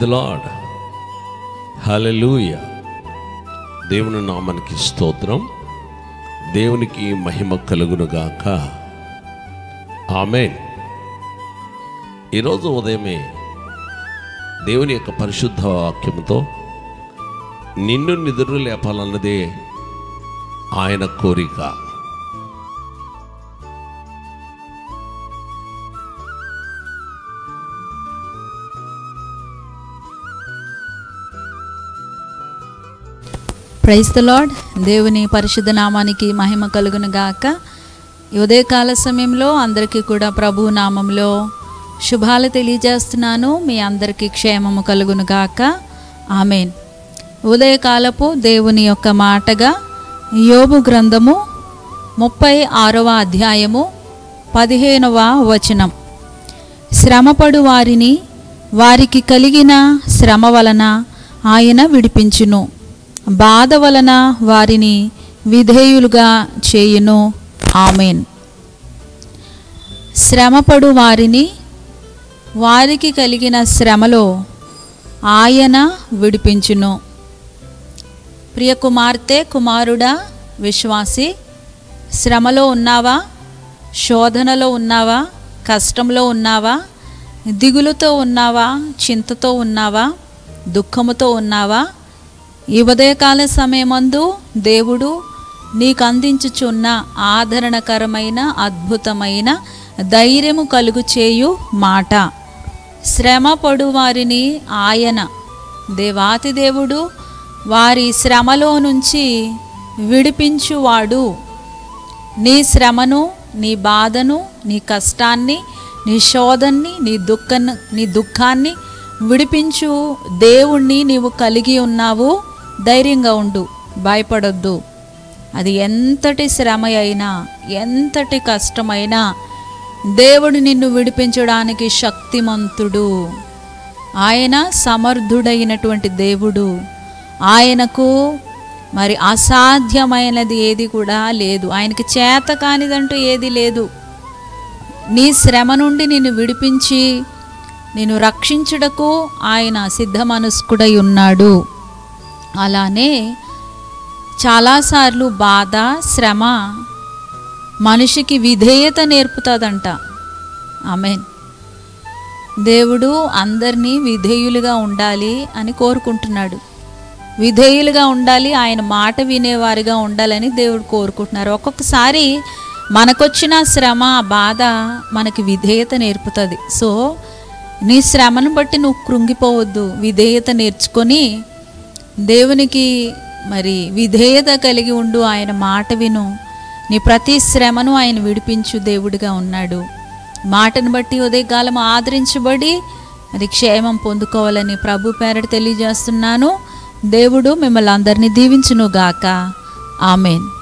the lord హల్లెలూయ దేవుని నామానికి స్తోత్రం దేవునికి మహిమ కలుగునుగాక ఆమెన్ ఈరోజు ఉదయమే దేవుని యొక్క పరిశుద్ధ వాక్యముతో నిన్ను నిద్ర లేపాలన్నదే ఆయన కోరిక ప్రైజ్ ద లార్డ్ దేవుని పరిశుద్ధ నామానికి మహిమ కలుగును గాక ఈ ఉదయకాల సమయంలో అందరికీ కూడా ప్రభు నామంలో శుభాలు తెలియజేస్తున్నాను మీ అందరికీ క్షేమము కలుగును గాక ఆమెన్ ఉదయకాలపు దేవుని యొక్క మాటగా యోబు గ్రంథము ముప్పై ఆరవ అధ్యాయము పదిహేనవ వచనం శ్రమపడు వారిని వారికి కలిగిన శ్రమ వలన ఆయన విడిపించును బాధ వలన వారిని విధేయులుగా చేయును ఆమెన్ శ్రమపడు వారిని వారికి కలిగిన శ్రమలో ఆయన విడిపించును ప్రియ కుమార్తె కుమారుడా విశ్వాసి శ్రమలో ఉన్నావా శోధనలో ఉన్నావా కష్టంలో ఉన్నావా దిగులుతో ఉన్నావా చింతతో ఉన్నావా దుఃఖముతో ఉన్నావా ఈ ఉదయకాల సమయమందు దేవుడు నీకు అందించుచున్న ఆదరణకరమైన అద్భుతమైన ధైర్యము కలుగు చేయు మాట శ్రమ పడు వారిని ఆయన దేవాతి దేవుడు వారి శ్రమలో నుంచి విడిపించువాడు నీ శ్రమను నీ బాధను నీ కష్టాన్ని నీ శోధన్ని నీ దుఃఖను నీ దుఃఖాన్ని విడిపించు దేవుణ్ణి నీవు కలిగి ఉన్నావు ధైర్యంగా ఉండు భయపడొద్దు అది ఎంతటి శ్రమ అయినా ఎంతటి కష్టమైనా దేవుడు నిన్ను విడిపించడానికి శక్తిమంతుడు ఆయన సమర్థుడైనటువంటి దేవుడు ఆయనకు మరి అసాధ్యమైనది ఏది కూడా లేదు ఆయనకి చేత కానిదంటూ ఏది లేదు నీ శ్రమ నుండి నిన్ను విడిపించి నేను రక్షించుటకు ఆయన సిద్ధమనస్కుడై ఉన్నాడు అలానే చాలాసార్లు బాధ శ్రమ మనిషికి విధేయత నేర్పుతుందంట ఆమెన్ దేవుడు అందరినీ విధేయులుగా ఉండాలి అని కోరుకుంటున్నాడు విధేయులుగా ఉండాలి ఆయన మాట వినేవారిగా ఉండాలని దేవుడు కోరుకుంటున్నారు ఒక్కొక్కసారి మనకొచ్చిన శ్రమ బాధ మనకి విధేయత నేర్పుతుంది సో నీ శ్రమను బట్టి నువ్వు కృంగిపోవద్దు విధేయత నేర్చుకొని దేవునికి మరి విధేయత కలిగి ఉండు ఆయన మాట విను నీ ప్రతి శ్రమను ఆయన విడిపించు దేవుడిగా ఉన్నాడు మాటను బట్టి ఉదయకాలం ఆదరించబడి మరి క్షేమం పొందుకోవాలని ప్రభు పేరట తెలియజేస్తున్నాను దేవుడు మిమ్మల్ని అందరినీ దీవించును గాక ఆమెన్